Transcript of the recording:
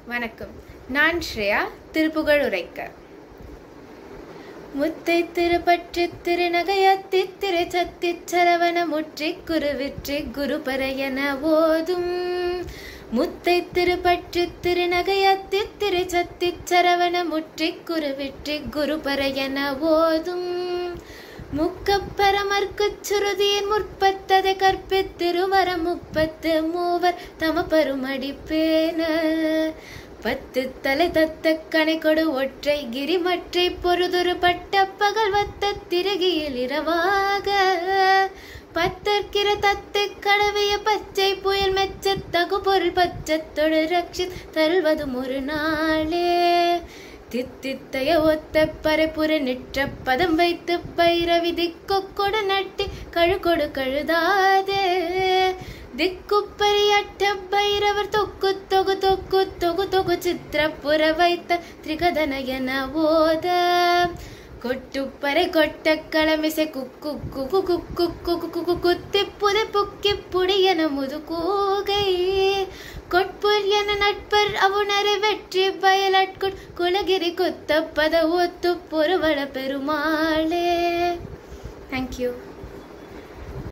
வணக்கம் நான் ஸ்ரேயா திருப்புகழ் உரைக்க முத்தை திருப்பற்றி திருநகையத்தி திரு சத்தி சரவண முற்றி குருவிற்றி குருபரையன ஓதும் முத்தை திருப்பற்றி திருநகையத்தி திரு சத்தி சரவண முற்றி குருவிற்றி குருபரையன ஓதும் முக்கப்பரமர்க்குச் சுருதியின் முற்பத்ததை கற்பித்திருவர முப்பத்து மூவர் தம பருமடிப்பேன பத்து தலை தத்த கணைக்கொடு ஒற்றை கிரிமற்றை பொறுதொரு பட்ட பகல் வத்த திருகியில் இரவாக பத்தற்கிற தத்தை கடவிய பச்சை புயல் மெச்ச தகு பொருள் பச்சத்தொடு ரட்சி தருவதும் ஒரு நாளே தித்தித்தைய ஒத்த பரப்புற நிற்ற பதம் வைத்து பைரவி திக்கொடு நட்டி கழுகொடு கழுதாதே திக்குப்பரியட்ட பைரவர் தொக்கு தொகு தொக்கு தொகு தொகு சித்திரப்புற வைத்த திரிகதனயன ஓத கொட்டுப்பறை கொட்ட களமிசை குக்கு குக்கு குக்கு குக்கு குக்கு குத்தி புதை புக்கி புடியன முது கூகை கொட்புர் என நட்பர் அவுணரை வெற்றி பயலட்குட் குலகிரி குத்தப்பத ஒத்து பொருவள பெருமாளே தேங்க்யூ